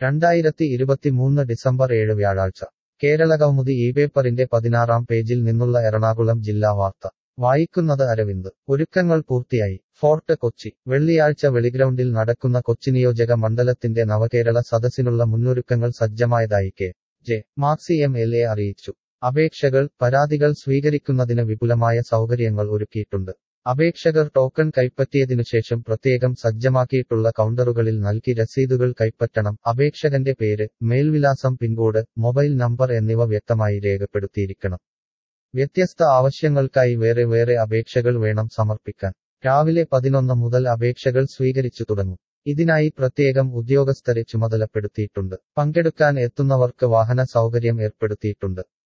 രണ്ടായിരത്തി ഇരുപത്തിമൂന്ന് ഡിസംബർ ഏഴ് വ്യാഴാഴ്ച കേരളകൗമുദി ഈ പേപ്പറിന്റെ പതിനാറാം പേജിൽ നിന്നുള്ള എറണാകുളം ജില്ലാ വാർത്ത വായിക്കുന്നത് അരവിന്ദ് ഒരുക്കങ്ങൾ പൂർത്തിയായി ഫോർട്ട് കൊച്ചി വെള്ളിയാഴ്ച വെളിഗ്രൗണ്ടിൽ നടക്കുന്ന കൊച്ചി നിയോജക മണ്ഡലത്തിന്റെ നവകേരള സദസ്സിനുള്ള മുന്നൊരുക്കങ്ങൾ സജ്ജമായതായി K J Maxi M L A അറിയിച്ചു അപേക്ഷകൾ പരാതികൾ സ്വീകരിക്കുന്നതിന് വിപുലമായ സൗകര്യങ്ങൾ ഒരുക്കിയിട്ടുണ്ട് അപേക്ഷകർ ടോക്കൺ കൈപ്പറ്റിയതിനുശേഷം പ്രത്യേകം സജ്ജമാക്കിയിട്ടുള്ള കൗണ്ടറുകളിൽ നൽകി രസീതുകൾ കൈപ്പറ്റണം അപേക്ഷകന്റെ പേര് മേൽവിലാസം പിൻകോഡ് മൊബൈൽ നമ്പർ എന്നിവ വ്യക്തമായി രേഖപ്പെടുത്തിയിരിക്കണം വ്യത്യസ്ത ആവശ്യങ്ങൾക്കായി വേറെ വേറെ അപേക്ഷകൾ വേണം സമർപ്പിക്കാൻ രാവിലെ പതിനൊന്ന് മുതൽ അപേക്ഷകൾ സ്വീകരിച്ചു തുടങ്ങും ഇതിനായി പ്രത്യേകം ഉദ്യോഗസ്ഥരെ ചുമതലപ്പെടുത്തിയിട്ടുണ്ട് പങ്കെടുക്കാൻ എത്തുന്നവർക്ക് വാഹന സൗകര്യം ഏർപ്പെടുത്തിയിട്ടുണ്ട്